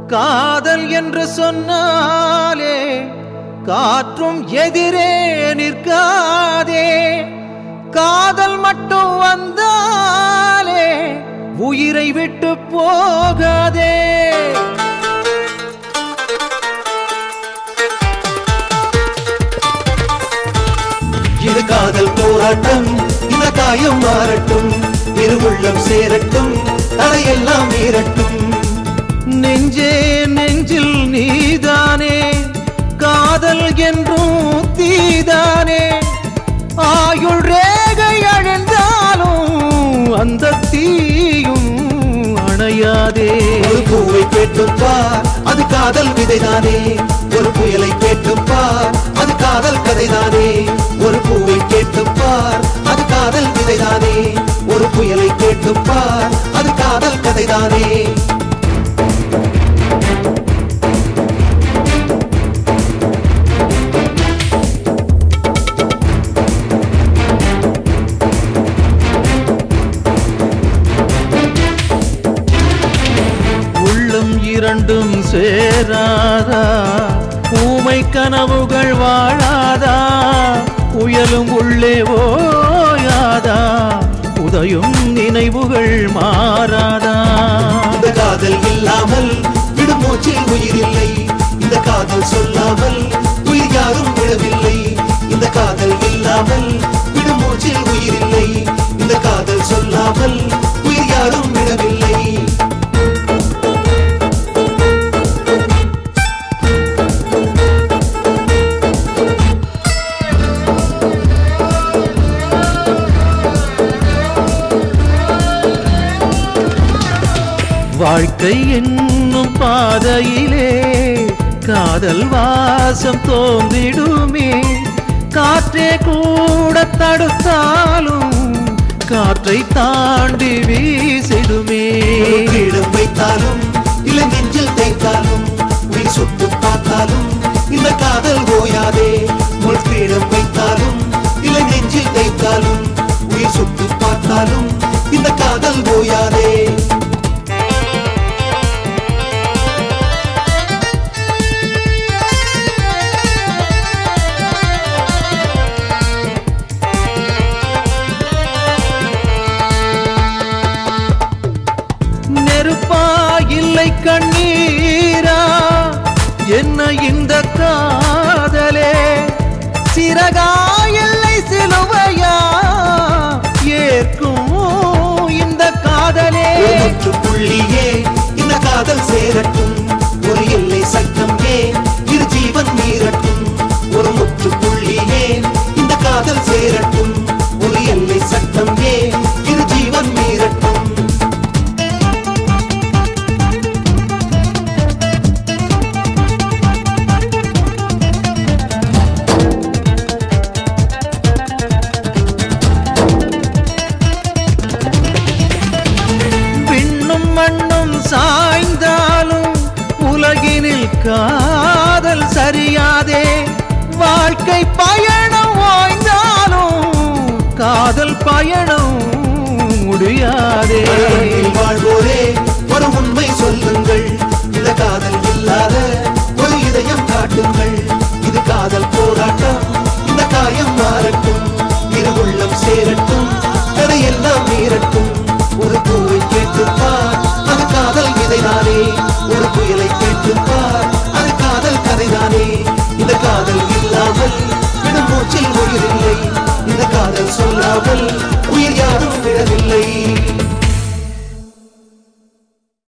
காதல் என்று சொன்னாலே காற்றும் எதிரே நிற்காதே காதல் மட்டும் வந்தாலே உயிரை விட்டு போகாதே இது காதல் போராட்டம் இந்த காயம் மாறட்டும் திருவுள்ளம் சேரட்டும் தடையெல்லாம் மீறட்டும் நெஞ்சே நெஞ்சில் நீதானே காதல் என்றும் தீதானே ஆயுள் ரேகை அழிந்தாலும் அந்த தீயும் அணையாதே ஒரு பூவை கேட்டும் பார் அது காதல் விதைதானே ஒரு புயலை கேட்டும் பார் அது காதல் கதைதானே ஒரு பூவை கேட்டும் பார் அது காதல் விதைதானே ஒரு புயலை கேட்டும் பார் அது காதல் கதைதானே உள்ளம் இரண்டும் சேராதா ஊமை கனவுகள் வாழாதா புயலும் உள்ளே ஓயாதா உதயும் நினைவுகள் மாறாதா இந்த காதல் இல்லாமல் விடுமூச்சில் உயிர் இல்லை இந்த காதல் சொல்லாமல் உயிர் யாரும் விடவில்லை இந்த காதல் இல்லாமல் விடுமூச்சில் உயிர் இல்லை இந்த காதல் சொல்லாமல் உயிர் யாரும் விடவில்லை வாழ்க்கை என்னும் பாதையிலே காதல் வாசம் தோன்றிடுமே காற்றே கூட தடுத்தாலும் காற்றை தாண்டி வீசிடுமே ஒரு கிரீடம் வைத்தாலும் இல்லை நெஞ்சில் தேய்த்தாலும் உயிர் சுட்டு பார்த்தாலும் இந்த காதல் ஓயாதே ஒரு கிரீடம் வைத்தாலும் இல்லை நெஞ்சில் தேய்த்தாலும் உயிர் சுட்டு பார்த்தாலும் இந்த காதல் ஓயாதே நெருப்பா இல்லை கண்ணீரா என்ன இந்த காதலே சிறகா இல்லை சிலுவையா ஏற்கும் இந்த காதலே ஒரு முற்றுப்புள்ளியே இந்த காதல் சேரட்டும் ஒரு எல்லை சட்டம் ஏன் இரு ஜீவன் மீறட்டும் ஒரு முற்றுப்புள்ளியே இந்த காதல் சேரட்டும் ஒரு எல்லை சட்டம் ஏன் இரு ஜீவன் மீறட்டும் விண்ணும் மண்ணும் சாய்ந்தாலும் உலகினில் காதல் சரியாதே வாழ்க்கை பயணம் ஓய்ந்தாலும் காதல் பயணம் முடியாதே மண்ணில் வாழ்வோரே ஒரு உண்மை சொல்லுங்கள் இந்த காதல் இல்லாத ஒரு இதயம் காட்டுங்கள் இது காதல் போராட்டம் இந்த காயம் மாறட்டும் இரு உள்ளம் சேரட்டும் கதையெல்லாம் மீறட்டும் ஒரு பூவை கேட்டுப் பார் அது காதல் விதைதானே ஒரு புயலை கேட்டுப் பார் அது காதல் கதைதானே இந்த காதல் இல்லாமல் விடும் மூச்சில் உயிர் இல்லை இந்த காதல் சொல்லாமல் உயிர் யாரும்